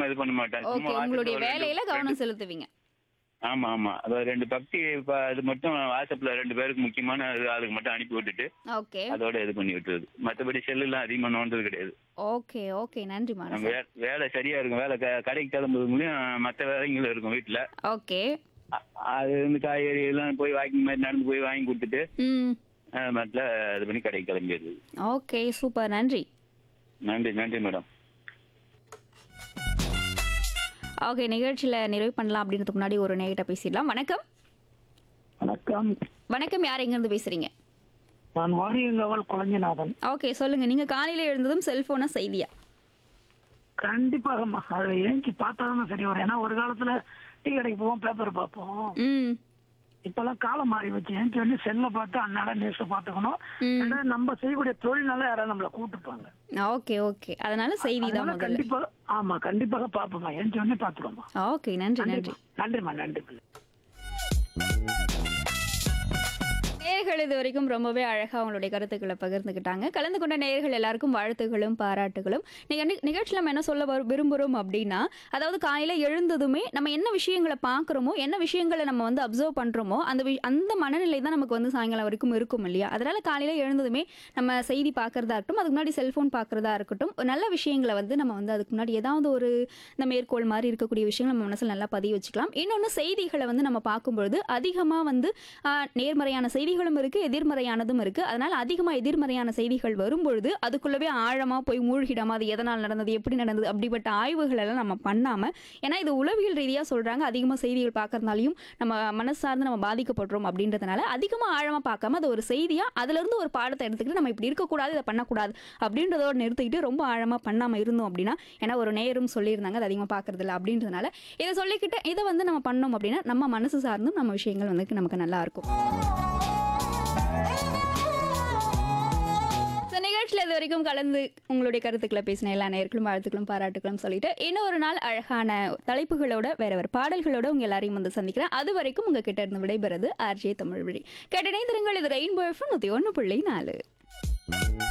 அதிகமா இது பண்ண மாட்டேன் ஓகே சும்மா உங்களுடைய வாட்ஸ்அப்ல வேலையில ரெண்டு- கவனம் செலுத்துவீங்க ஆமா ஆமா அது ரெண்டு பக்தி ப- இது மட்டும் வாட்ஸ்அப்ல ரெண்டு பேருக்கு முக்கியமான இது ஆளுக்கு மட்டும் அனுப்பி விட்டுட்டு ஓகே அதோட இது பண்ணி விட்டுறது மத்தபடி செல்லுலாம் அதிகமா நோண்டது கிடையாது ஓகே ஓகே நன்றி நம்ம மானசா வே- வேலை சரியா இருக்கும் வேலை க- கடைக்கு கிளம்புறது முடியும் மற்ற வேலைங்களும் இருக்கும் வீட்டுல ஓகே அ- அது வந்து காய்கறி எல்லாம் போய் வாக்கிங் மாதிரி நடந்து போய் வாங்கி கொடுத்துட்டு ம் மற்ற இது பண்ணி கடைக்கு கிளம்பிடுது ஓகே சூப்பர் நன்றி நன்றி நன்றி மேடம் ஓகே நிகழ்ச்சியில நிறைவு பண்ணலாம் அப்படின்றதுக்கு முன்னாடி ஒரு நேகிட்ட பேசிடலாம் வணக்கம் வணக்கம் வணக்கம் யார் எங்க இருந்து பேசுறீங்க நான் வாரியங்கவல் குழஞ்சிநாதன் ஓகே சொல்லுங்க நீங்க காலையில எழுந்ததும் செல்போனா செய்தியா கண்டிப்பாக அதை ஏஞ்சி பார்த்தாதான் சரி வரும் ஏன்னா ஒரு காலத்துல டீ கடைக்கு போவோம் பேப்பர் பார்ப்போம் ம் இப்பெல்லாம் காலம் மாறி வச்சு ஏஞ்சி வந்து செல்ல பார்த்து அன்னாட நியூஸ் பார்த்துக்கணும் ம். ரெண்டாவது நம்ம செய்யக்கூடிய தொழில்னால யாராவது நம்மள கூட்டுப்பாங்க ஓகே ஓகே அதனால செய்தி தான் அதனால முதல்ல கண்டிப்பாக ஆமா கண்டிப்பாக பார்ப்போமா ஏஞ்சி வந்து பார்த்துருவோமா ஓகே நன்றி நன்றி நன்றிம்மா நன்றிம்மா நேர்கள் இது வரைக்கும் ரொம்பவே அழகா அவங்களுடைய கருத்துக்களை பகிர்ந்துக்கிட்டாங்க கலந்து கொண்ட நேர்கள் எல்லாருக்கும் வாழ்த்துகளும் பாராட்டுகளும் நீங்க நி- நிகழ்ச்சியில நம்ம என்ன சொல்ல வரு- விரும்புறோம் அப்படின்னா அதாவது காலையில எழுந்ததுமே நம்ம என்ன விஷயங்களை பார்க்குறோமோ என்ன விஷயங்களை நம்ம வந்து அப்சர்வ் பண்றோமோ அந்த வி- அந்த மனநிலை தான் நமக்கு வந்து சாயங்காலம் வரைக்கும் இருக்கும் இல்லையா அதனால காலையில எழுந்ததுமே நம்ம செய்தி பார்க்கறதா இருக்கட்டும் அதுக்கு முன்னாடி செல்போன் பார்க்கறதா இருக்கட்டும் ஒரு நல்ல விஷயங்களை வந்து நம்ம வந்து அதுக்கு முன்னாடி ஏதாவது ஒரு இந்த மேற்கோள் மாதிரி இருக்கக்கூடிய விஷயங்கள் நம்ம மனசில் நல்லா பதிய வச்சுக்கலாம் இன்னொன்று செய்திகளை வந்து நம்ம பார்க்கும்பொழுது அதிகமாக வந்து ஆஹ், நேர்மறையான செய்திகளும் இருக்கு எதிர்மறையானதும் இருக்கு அதனால அதிகமாக எதிர்மறையான செய்திகள் வரும்பொழுது அதுக்குள்ளவே ஆழமாக போய் மூழ்கிடாம அது எதனால் நடந்தது எப்படி நடந்தது அப்படிப்பட்ட ஆய்வுகள் எல்லாம் நம்ம பண்ணாம ஏன்னா இது உளவியல் ரீதியாக சொல்றாங்க அதிகமாக செய்திகள் பார்க்கறதுனாலையும் நம்ம மனசார்ந்து நம்ம பாதிக்கப்படுறோம் அப்படின்றதுனால அதிகமாக ஆழமாக பார்க்காம அது ஒரு செய்தியா அதுல இருந்து ஒரு பாடத்தை எடுத்துக்கிட்டு நம்ம இப்படி இருக்கக்கூடாது இதை பண்ணக்கூடாது அப்படின்றதோட நிறுத்திக்கிட்டு ரொம்ப ஆழமாக பண்ணாமல் இருந்தோம் அப்படின்னா ஏன்னா ஒரு நேரும் சொல்லியிருந்தாங்க அது அதிகமாக பார்க்கறது இல்லை அப்படின்றதுனால இதை சொல்லிக்கிட்டு இதை வந்து நம்ம பண்ணோம் அப்படின்னா நம்ம மனசு சார்ந்தும் நம்ம விஷயங்கள் வந்து நமக்கு நல்லா இருக்கும் So, நிகழ்ச்சியில் இது வரைக்கும் கலந்து உங்களுடைய கருத்துக்களை பேசின எல்லா நேர்களும் வாழ்த்துக்களும் பாராட்டுகளும் சொல்லிட்டு இன்னொரு நாள் அழகான தலைப்புகளோட வேற வேற பாடல்களோட உங்க எல்லாரையும் வந்து சந்திக்கிறேன் அது வரைக்கும் உங்ககிட்ட இருந்து விடைபெறுது ஆர்ஜே தமிழ் வழி கேட்டனை திருங்கள் இது ரெயின்போ எஃப்எம் நூற்றி ஒன்று புள்ளி நாலு